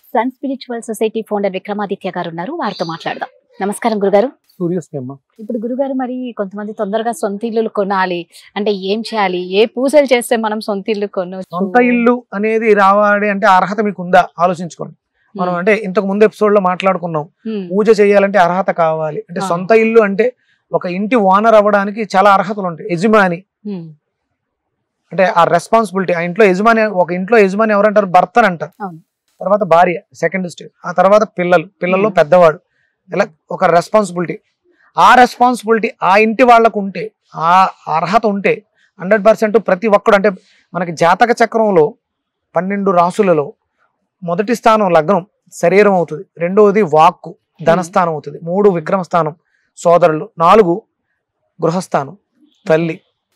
Sun spiritual society founder Vikramaditya garu ఉన్నారు వారితో మాట్లాడదాం నమస్కారం గురుగారు సూర్యస్మి అమ్మ ఇప్పుడు గురుగారు మరి కొంతమంది తొందరగా సొంత ఇల్లులు కొనాలి అంటే ఏం చేయాలి ఏ పూజలు చేస్తే మనం సొంత ఇల్లు కొనవచ్చు సొంత ఇల్లు అనేది రావాలి అంటే అర్హత మీకు ఉందా ఆలోచించుకోండి మనం అంటే ఇంతకు ముందు ఎపిసోడ్ లో మాట్లాడుకున్నాం ఉమ్, పూజ చేయాలంటే అర్హత కావాలి అంటే ఆ. సొంత ఇల్లు అంటే ఒక ఇంటి ఓనర్ అవ్వడానికి చాలా అర్హతలు ఉంటాయి యజమాని ఉమ్, అంటే ఆ రెస్పాన్సిబిలిటీ ఆ ఇంట్లో యజమాని ఒక ఇంట్లో యజమాని ఎవరంటారు భర్త అని అంటారు అవును. తర్వాత భార్య సెకండ్ స్టేజ్ ఆ తర్వాత పిల్లలు పిల్లల్లో Hmm. పెద్దవాడు ఇలా ఒక రెస్పాన్సిబిలిటీ ఆ రెస్పాన్సిబిలిటీ ఆ ఇంటి వాళ్ళకు ఉంటే ఆ అర్హత ఉంటే హండ్రెడ్ పర్సెంట్ ప్రతి ఒక్కడు అంటే మనకి జాతక చక్రంలో పన్నెండు రాసులలో మొదటి స్థానం లగ్నం శరీరం అవుతుంది రెండవది వాక్కు ధనస్థానం అవుతుంది మూడు విక్రమ స్థానం సోదరులు నాలుగు గృహస్థానం తల్లి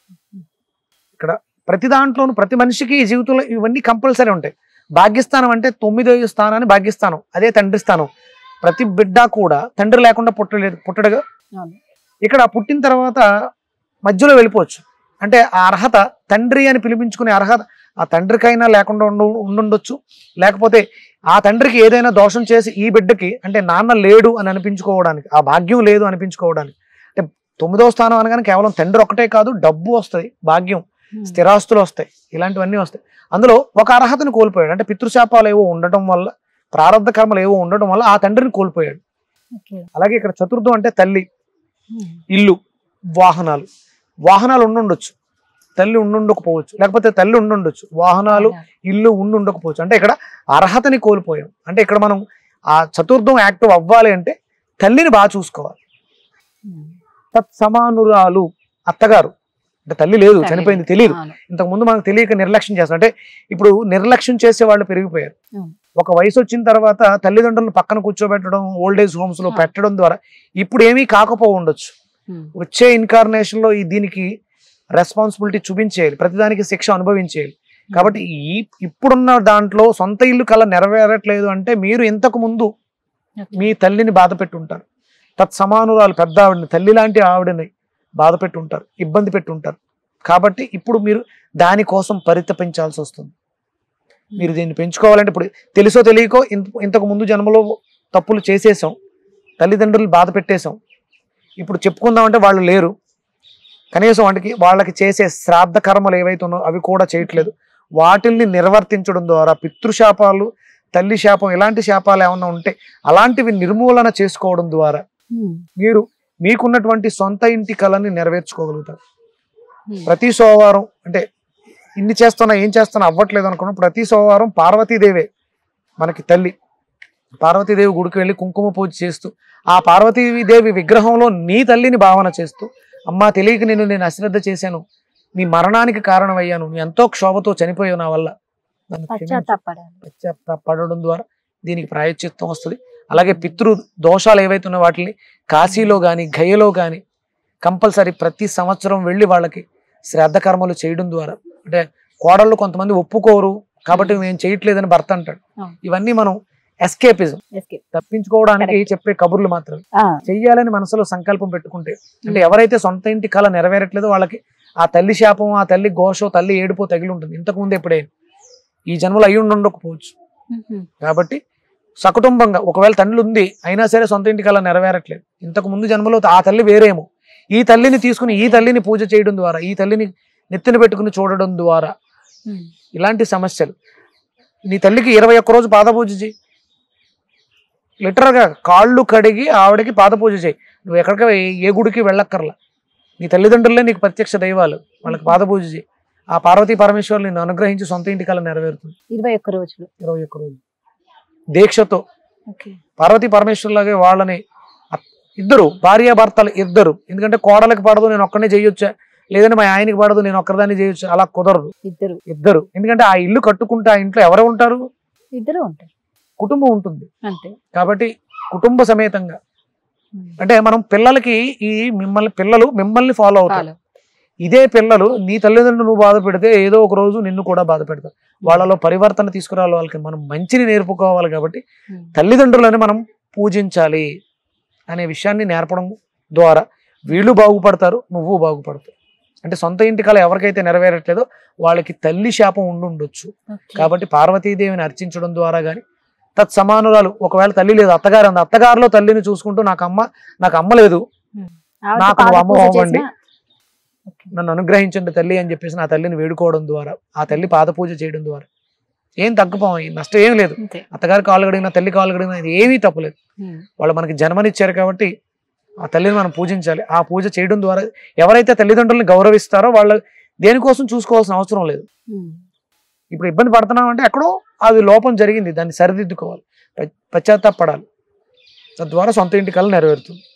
ఇక్కడ ప్రతి దాంట్లోనూ ప్రతి మనిషికి ఈ జీవితంలో ఇవన్నీ కంపల్సరీ ఉంటాయి భాగ్యస్థానం అంటే తొమ్మిదో స్థానాన్ని భాగ్యస్థానం అదే తండ్రి స్థానం ప్రతి బిడ్డ కూడా తండ్రి లేకుండా పుట్టలేదు పుట్టడుగా అవును. ఇక్కడ పుట్టిన తర్వాత మధ్యలో వెళ్ళిపోవచ్చు అంటే ఆ అర్హత తండ్రి అని పిలిపించుకునే అర్హత ఆ తండ్రికైనా లేకుండా ఉండు ఉండుండొచ్చు లేకపోతే ఆ తండ్రికి ఏదైనా దోషం చేసి ఈ బిడ్డకి అంటే నాన్న లేడు అని అనిపించుకోవడానికి ఆ భాగ్యం లేదు అనిపించుకోవడానికి అంటే తొమ్మిదో స్థానం అనగానే కేవలం తండ్రి ఒకటే కాదు డబ్బు వస్తుంది భాగ్యం ఉమ్, స్థిరాస్తులు వస్తాయి ఇలాంటివన్నీ వస్తాయి అందులో ఒక అర్హతను కోల్పోయాడు అంటే పితృశాపాలు ఏవో ఉండటం వల్ల ప్రారంభ కర్మలు ఏవో ఉండటం వల్ల ఆ తండ్రిని కోల్పోయాడు ఓకే. అలాగే ఇక్కడ చతుర్థం అంటే తల్లి ఉమ్, ఇల్లు వాహనాలు వాహనాలు ఉండుండొచ్చు తల్లి ఉండుండకపోవచ్చు లేకపోతే తల్లి ఉండుండొచ్చు వాహనాలు ఇల్లు ఉండుండకపోవచ్చు అంటే ఇక్కడ అర్హతని కోల్పోయాం అంటే ఇక్కడ మనం ఆ చతుర్థం యాక్టివ్ అవ్వాలి అంటే తల్లిని బాగా చూసుకోవాలి ఉమ్, తత్ సమానురాలు అత్తగారు అంటే తల్లి లేదు తల్లి చనిపోయింది తెలియదు అవును. ఇంతకు ముందు మనకు తెలియక నిర్లక్ష్యం చేస్తాం అంటే ఇప్పుడు నిర్లక్ష్యం చేసే వాళ్ళు పెరిగిపోయారు అవును. ఒక వయసు వచ్చిన తర్వాత తల్లిదండ్రులను పక్కన కూర్చోబెట్టడం ఓల్డ్ ఏజ్ హోమ్స్ లో ఆ. పెట్టడం ద్వారా ఇప్పుడు ఏమీ కాకపో ఉండొచ్చు ఉమ్, వచ్చే ఇన్కార్నేషన్ లో ఈ దీనికి రెస్పాన్సిబిలిటీ చూపించేయాలి ప్రతిదానికి శిక్ష అనుభవించేయాలి కాబట్టి ఈ ఇప్పుడున్న దాంట్లో సొంత ఇల్లు కళ నెరవేరట్లేదు అంటే మీరు ఇంతకు ముందు ఓకే. మీ తల్లిని బాధ పెట్టుంటారు తత్సమానురాలు పెద్ద ఆవిడని తల్లి లాంటి ఆవిడని బాధ పెట్టుంటారు ఇబ్బంది పెట్టుంటారు కాబట్టి ఇప్పుడు మీరు దానికోసం పరితపించాల్సి వస్తుంది మీరు దీన్ని పెంచుకోవాలంటే ఇప్పుడు తెలుసో తెలియకో ఇంత ఇంతకు ముందు జన్మలో తప్పులు చేసేసాం తల్లిదండ్రులు బాధ పెట్టేశాం ఇప్పుడు చెప్పుకుందామంటే వాళ్ళు లేరు కనీసం వాటికి వాళ్ళకి చేసే శ్రాద్ధ కర్మలు ఏవైతే ఉన్నాయో అవి కూడా చేయట్లేదు వాటిల్ని నిర్వర్తించడం ద్వారా పితృశాపాలు తల్లి శాపం ఇలాంటి శాపాలు ఏమైనా ఉంటే అలాంటివి నిర్మూలన చేసుకోవడం ద్వారా ఉమ్, మీరు మీకున్నటువంటి సొంత ఇంటి కళని నెరవేర్చుకోగలుగుతారు ఉమ్, ప్రతి సోమవారం అంటే ఇన్ని చేస్తున్నా ఏం చేస్తున్నా అవ్వట్లేదు అనుకున్నా ప్రతి సోమవారం పార్వతీదేవే మనకి తల్లి పార్వతీదేవి గుడికి వెళ్ళి కుంకుమ పూజ చేస్తూ ఆ పార్వతీదేవి విగ్రహంలో నీ తల్లిని భావన చేస్తూ అమ్మా తెలియక నేను నేను అశ్రద్ధ చేశాను నీ మరణానికి కారణమయ్యాను నీ ఎంతో క్షోభతో చనిపోయావు నా వల్ల నన్ను క్షమించు. పశ్చాత్తాపడాలి పశ్చాత్తాపడడం ద్వారా దీనికి ప్రాయశ్చిత్తం వస్తుంది అలాగే పితృ దోషాలు ఏవైతే ఉన్నాయో వాటిని కాశీలో కానీ గయలో కానీ కంపల్సరీ ప్రతి సంవత్సరం వెళ్ళి వాళ్ళకి శ్రాద్ధ కర్మలు చేయడం ద్వారా అంటే కోడళ్ళు కొంతమంది ఒప్పుకోరు కాబట్టి నేను చేయట్లేదని భర్త అంటాడు అవును. ఇవన్నీ మనం ఎస్కేపిజం Escape. తప్పించుకోవడానికి Correct. చెప్పే కబుర్లు మాత్రమే ఆ, చెయ్యాలని మనసులో సంకల్పం పెట్టుకుంటే అంటే ఎవరైతే సొంత ఇంటి కళ నెరవేరట్లేదో వాళ్ళకి ఆ తల్లి శాపం ఆ తల్లి ఘోషో తల్లి ఏడుపో తగిలి ఉంటుంది ఇంతకు ముందు ఎప్పుడే ఈ జన్మలో అయ్యి ఉండకపోవచ్చు ఉమ్, కాబట్టి సకుటుంబంగా ఒకవేళ తండ్రి ఉంది అయినా సరే సొంత ఇంటికి అలా నెరవేరట్లేదు ఇంతకు ముందు జన్మలో ఆ తల్లి వేరేమో ఈ తల్లిని తీసుకుని ఈ తల్లిని పూజ చేయడం ద్వారా ఈ తల్లిని నెత్తిన పెట్టుకుని చూడడం ద్వారా ఉమ్, ఇలాంటి సమస్యలు నీ తల్లికి ఇరవై ఒక్క రోజు పాదపూజ చేయి లిటరల్గా కాళ్ళు కడిగి ఆవిడకి పాదపూజ చేయి నువ్వు ఎక్కడికి ఏ గుడికి వెళ్ళక్కర్లా నీ తల్లిదండ్రులే నీకు ప్రత్యక్ష దైవాలు వాళ్ళకి పాదపూజ చేయి ఆ పార్వతీ పరమేశ్వరులు నిన్ను అనుగ్రహించి సొంత ఇంటికి అలా నెరవేరుతుంది ఇరవై ఒక్క రోజులు ఇరవై ఒక్క రోజు దీక్షతో ఓకే పార్వతీ పరమేశ్వరులాగే వాళ్ళని అప్- ఇద్దరు భార్యాభర్తలు ఇద్దరు ఎందుకంటే కోడలికి పడదు నేను ఒక్కనే చేయొచ్చా లేదంటే మా ఆయనకి పడదు నేను ఒక్కదాన్ని చేయొచ్చు అలా కుదరదు ఇద్దరు ఇద్దరు ఎందుకంటే ఆ ఇల్లు కట్టుకుంటే ఆ ఇంట్లో ఎవరు ఉంటారు ఇద్దరు ఉంటారు కుటుంబం ఉంటుంది అంతే కాబట్టి కుటుంబ సమేతంగా ఉమ్, అంటే మనం పిల్లలకి ఈ మిమ్మల్ని పిల్లలు మిమ్మల్ని ఫాలో అవుతారు చాలు. ఇదే పిల్లలు నీ తల్లిదండ్రులు నువ్వు బాధ పెడితే ఏదో ఒక రోజు నిన్ను కూడా బాధ పెడతారు వాళ్ళలో పరివర్తన తీసుకురావాలి వాళ్ళకి మనం మంచిని నేర్పుకోవాలి కాబట్టి ఉమ్, తల్లిదండ్రులని మనం పూజించాలి అనే విషయాన్ని నేర్పడం ద్వారా వీళ్ళు బాగుపడతారు నువ్వు బాగుపడతావు అంటే సొంత ఇంటి కళ ఎవరికైతే నెరవేరట్లేదో వాళ్ళకి తల్లి శాపం ఉండుండొచ్చు ఓకే. కాబట్టి పార్వతీదేవిని అర్చించడం ద్వారా కానీ తత్ సమానురాలు ఒకవేళ తల్లి లేదు అత్తగారు అంది అత్తగారిలో తల్లిని చూసుకుంటూ నాకు అమ్మ నాకు అమ్మ లేదు ఆవిడకి నాకు పాద అమ్మ పూజ అవ్వండి. చేసినా- ఓకే. నన్ను అనుగ్రహించండి తల్లి అని చెప్పేసి నా తల్లిని వేడుకోవడం ద్వారా ఆ తల్లి పాద పూజ చేయడం ద్వారా ఏం తగ్గిపోం ఈ నష్టం ఏం లేదు అంతే అత్తగారి కాళ్ళు కడిగినా తల్లి కాళ్ళు కడిగినా ఇది ఏమీ తప్పలేదు ఉమ్. వాళ్ళు మనకి జన్మనిచ్చారు కాబట్టి ఆ తల్లిని మనం పూజించాలి ఆ పూజ చేయడం ద్వారా ఎవరైతే తల్లిదండ్రులను గౌరవిస్తారో వాళ్ళు దేనికోసం చూసుకోవాల్సిన అవసరం లేదు ఉమ్. ఇప్పుడు ఇబ్బంది పడుతున్నాం అంటే ఎక్కడో అది లోపం జరిగింది దాన్ని సరిదిద్దుకోవాలి ప- పశ్చాత్తాపడాలి తద్వారా సొంత ఇంటి కళ నెరవేరుతుంది